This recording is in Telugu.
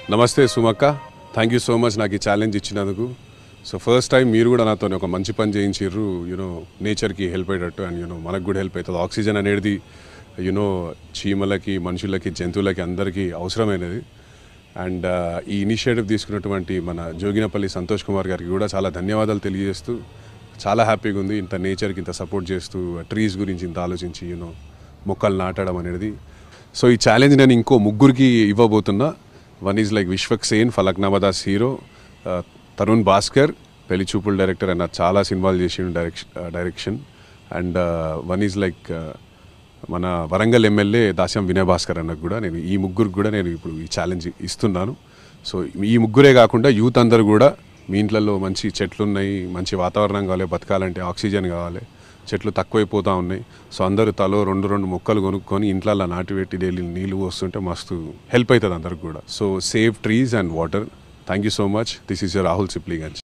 నమస్తే సుమక్క థ్యాంక్ యూ సో మచ్ నాకు ఈ ఛాలెంజ్ ఇచ్చినందుకు సో ఫస్ట్ టైం మీరు కూడా నాతో ఒక మంచి పని చేయించారు యూనో నేచర్కి హెల్ప్ అయ్యేటట్టు అండ్ యూనో మనకు కూడా హెల్ప్ అవుతుంది ఆక్సిజన్ అనేది యూనో చీమలకి మనుషులకి జంతువులకి అందరికీ అవసరమైనది అండ్ ఈ ఇనిషియేటివ్ తీసుకున్నటువంటి మన జోగినపల్లి సంతోష్ కుమార్ గారికి కూడా చాలా ధన్యవాదాలు తెలియజేస్తూ చాలా హ్యాపీగా ఉంది ఇంత నేచర్కి ఇంత సపోర్ట్ చేస్తూ ట్రీస్ గురించి ఇంత ఆలోచించి యూనో మొక్కలు నాటడం అనేది సో ఈ ఛాలెంజ్ నేను ఇంకో ముగ్గురికి ఇవ్వబోతున్నా one is like Vishwak Sen ఫలక్నామదాస్ హీరో తరుణ్ భాస్కర్ పెళ్లి చూపుల డైరెక్టర్ అన్న చాలా సినిమాలు చేసిండు direction direction and one is like మన వరంగల్ ఎమ్మెల్యే దాస్యం వినయ్ భాస్కర్ అన్నకు కూడా నేను ఈ ముగ్గురికి కూడా నేను ఇప్పుడు ఈ ఛాలెంజ్ ఇస్తున్నాను సో ఈ ముగ్గురే కాకుండా యూత్ అందరు కూడా మీ ఇంట్లలో మంచి చెట్లు ఉన్నాయి మంచి వాతావరణం కావాలి బతకాలంటే ఆక్సిజన్ కావాలి చెట్లు తక్కువైపోతూ ఉన్నాయి సో అందరూ తలో రెండు రెండు మొక్కలు కొనుక్కొని ఇంట్లో నాటిపెట్టి డైలీ నీళ్ళు పోస్తుంటే మస్తు హెల్ప్ అవుతుంది అందరికి కూడా so save trees and water thank you so much this is your Rahul Sipligunj